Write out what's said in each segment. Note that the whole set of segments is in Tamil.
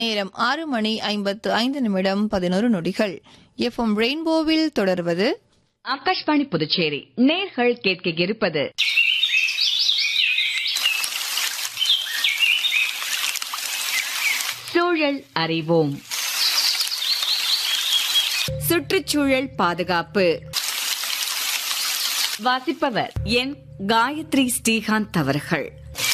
நேரம் ஆறு மணி ஐம்பத்து ஐந்து நிமிடம் பதினோரு நொடிகள் எஃப்எம் ரெயின்போவில் தொடர்வது ஆகாஷ்வாணி புதுச்சேரி நேர்கள் கேட்க இருப்பது சூழல் அறிவோம் சுற்றுச்சூழல் பாதுகாப்பு வாசிப்பவர் என் காயத்ரி ஸ்ரீகாந்த் அவர்கள்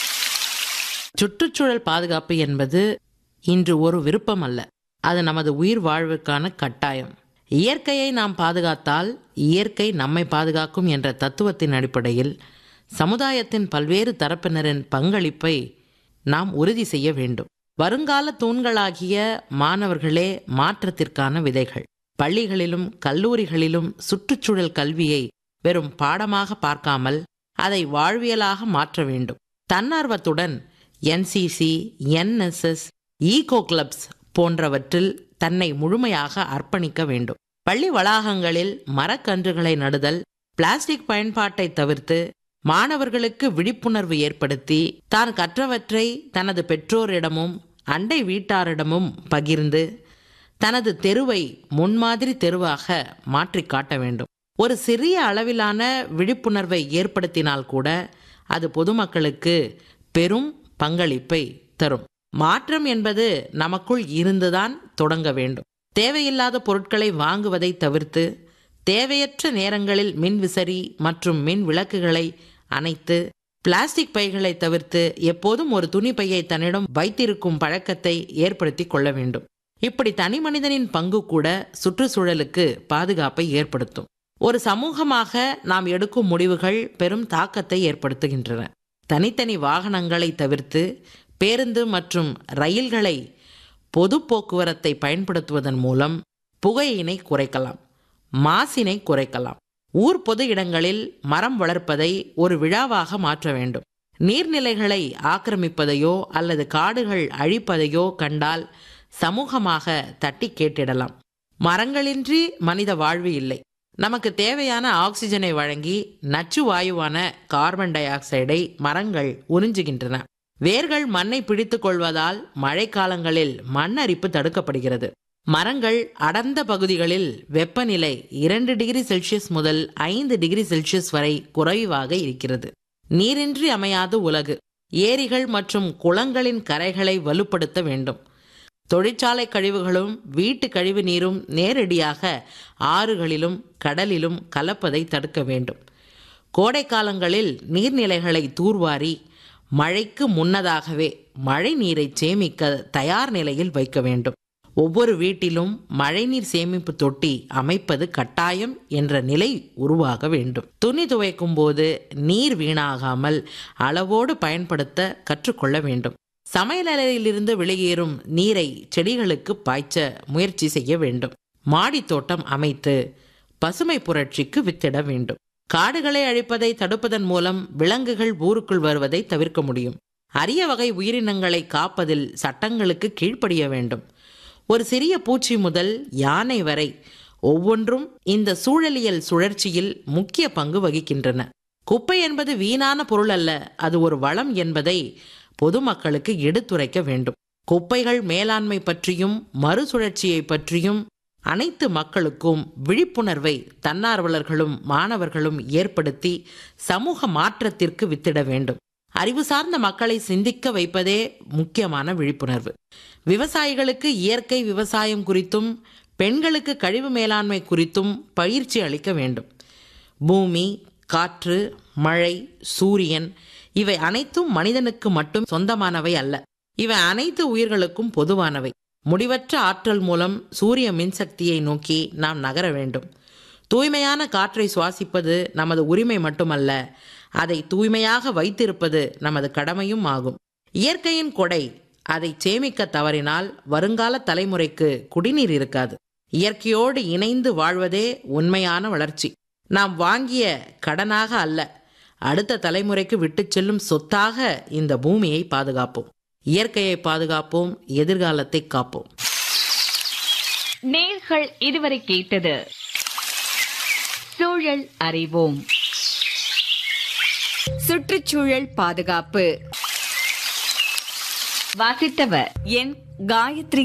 சுற்றுச்சூழல் பாதுகாப்பு என்பது இன்று ஒரு விருப்பம் அல்ல அது நமது உயிர் வாழ்வுக்கான கட்டாயம் இயற்கையை நாம் பாதுகாத்தால் இயற்கை நம்மை பாதுகாக்கும் என்ற தத்துவத்தின் அடிப்படையில் சமுதாயத்தின் பல்வேறு தரப்பினரின் பங்களிப்பை நாம் உறுதி செய்ய வேண்டும் வருங்கால தூண்களாகிய மாணவர்களே மாற்றத்திற்கான விதைகள் பள்ளிகளிலும் கல்லூரிகளிலும் சுற்றுச்சூழல் கல்வியை வெறும் பாடமாக பார்க்காமல் அதை வாழ்வியலாக மாற்ற வேண்டும் தன்னார்வத்துடன் என்சிசி என்எஸ்எஸ் ஈகோ கிளப்ஸ் போன்றவற்றில் தன்னை முழுமையாக அர்ப்பணிக்க வேண்டும் பள்ளி வளாகங்களில் மரக்கன்றுகளை நடுதல் பிளாஸ்டிக் பயன்பாட்டை தவிர்த்து மாணவர்களுக்கு விழிப்புணர்வு ஏற்படுத்தி தான் கற்றவற்றை தனது பெற்றோரிடமும் அண்டை வீட்டாரிடமும் பகிர்ந்து தனது தெருவை முன்மாதிரி தெருவாக மாற்றி காட்ட வேண்டும் ஒரு சிறிய அளவிலான விழிப்புணர்வை ஏற்படுத்தினால் கூட அது பொதுமக்களுக்கு பெரும் பங்களிப்பை தரும் மாற்றம் என்பது நமக்குள் இருந்துதான் தொடங்க வேண்டும் தேவையில்லாத பொருட்களை வாங்குவதை தவிர்த்து தேவையற்ற நேரங்களில் மின் விசறி மற்றும் மின் விளக்குகளை அணைத்து பிளாஸ்டிக் பைகளை தவிர்த்து எப்போதும் ஒரு துணி பையை தன்னிடம் வைத்திருக்கும் பழக்கத்தை ஏற்படுத்தி கொள்ள வேண்டும் இப்படி தனி மனிதனின் பங்கு கூட சுற்றுச்சூழலுக்கு பாதுகாப்பை ஏற்படுத்தும் ஒரு சமூகமாக நாம் எடுக்கும் முடிவுகள் பெரும் தாக்கத்தை ஏற்படுத்துகின்றன தனித்தனி வாகனங்களை தவிர்த்து பேருந்து மற்றும் ரயில்களை பொது போக்குவரத்தை பயன்படுத்துவதன் மூலம் புகையினை குறைக்கலாம் மாசினை குறைக்கலாம் ஊர் பொது இடங்களில் மரம் வளர்ப்பதை ஒரு விழாவாக மாற்ற வேண்டும் நீர்நிலைகளை ஆக்கிரமிப்பதையோ அல்லது காடுகள் அழிப்பதையோ கண்டால் சமூகமாக தட்டி கேட்டிடலாம் மரங்களின்றி மனித வாழ்வு இல்லை நமக்கு தேவையான ஆக்சிஜனை வழங்கி நச்சு வாயுவான கார்பன் டை ஆக்சைடை மரங்கள் உறிஞ்சுகின்றன வேர்கள் மண்ணை பிடித்துக் கொள்வதால் மழைக்காலங்களில் மண் அரிப்பு தடுக்கப்படுகிறது மரங்கள் அடர்ந்த பகுதிகளில் வெப்பநிலை இரண்டு டிகிரி செல்சியஸ் முதல் ஐந்து டிகிரி செல்சியஸ் வரை குறைவாக இருக்கிறது நீரின்றி அமையாத உலகு ஏரிகள் மற்றும் குளங்களின் கரைகளை வலுப்படுத்த வேண்டும் தொழிற்சாலை கழிவுகளும் வீட்டு கழிவு நீரும் நேரடியாக ஆறுகளிலும் கடலிலும் கலப்பதை தடுக்க வேண்டும் கோடை காலங்களில் நீர்நிலைகளை தூர்வாரி மழைக்கு முன்னதாகவே மழை நீரை சேமிக்க தயார் நிலையில் வைக்க வேண்டும் ஒவ்வொரு வீட்டிலும் மழைநீர் சேமிப்பு தொட்டி அமைப்பது கட்டாயம் என்ற நிலை உருவாக வேண்டும் துணி துவைக்கும் போது நீர் வீணாகாமல் அளவோடு பயன்படுத்த கற்றுக்கொள்ள வேண்டும் சமையலறையிலிருந்து வெளியேறும் நீரை செடிகளுக்கு பாய்ச்ச முயற்சி செய்ய வேண்டும் மாடித் தோட்டம் அமைத்து பசுமை புரட்சிக்கு வித்திட வேண்டும் காடுகளை அழிப்பதை தடுப்பதன் மூலம் விலங்குகள் ஊருக்குள் வருவதை தவிர்க்க முடியும் அரிய வகை உயிரினங்களை காப்பதில் சட்டங்களுக்கு கீழ்ப்படிய வேண்டும் ஒரு சிறிய பூச்சி முதல் யானை வரை ஒவ்வொன்றும் இந்த சூழலியல் சுழற்சியில் முக்கிய பங்கு வகிக்கின்றன குப்பை என்பது வீணான பொருள் அல்ல அது ஒரு வளம் என்பதை பொதுமக்களுக்கு எடுத்துரைக்க வேண்டும் குப்பைகள் மேலாண்மை பற்றியும் மறுசுழற்சியை பற்றியும் அனைத்து மக்களுக்கும் விழிப்புணர்வை தன்னார்வலர்களும் மாணவர்களும் ஏற்படுத்தி சமூக மாற்றத்திற்கு வித்திட வேண்டும் அறிவு சார்ந்த மக்களை சிந்திக்க வைப்பதே முக்கியமான விழிப்புணர்வு விவசாயிகளுக்கு இயற்கை விவசாயம் குறித்தும் பெண்களுக்கு கழிவு மேலாண்மை குறித்தும் பயிற்சி அளிக்க வேண்டும் பூமி காற்று மழை சூரியன் இவை அனைத்தும் மனிதனுக்கு மட்டும் சொந்தமானவை அல்ல இவை அனைத்து உயிர்களுக்கும் பொதுவானவை முடிவற்ற ஆற்றல் மூலம் சூரிய மின்சக்தியை நோக்கி நாம் நகர வேண்டும் தூய்மையான காற்றை சுவாசிப்பது நமது உரிமை மட்டுமல்ல அதை தூய்மையாக வைத்திருப்பது நமது கடமையும் ஆகும் இயற்கையின் கொடை அதை சேமிக்க தவறினால் வருங்கால தலைமுறைக்கு குடிநீர் இருக்காது இயற்கையோடு இணைந்து வாழ்வதே உண்மையான வளர்ச்சி நாம் வாங்கிய கடனாக அல்ல அடுத்த தலைமுறைக்கு விட்டுச் செல்லும் சொத்தாக இந்த பூமியை பாதுகாப்போம் இயற்கையை பாதுகாப்போம் எதிர்காலத்தை காப்போம் நேர்கள் இதுவரை கேட்டது சூழல் அறிவோம் சுற்றுச்சூழல் பாதுகாப்பு வாசித்தவர் என் காயத்ரி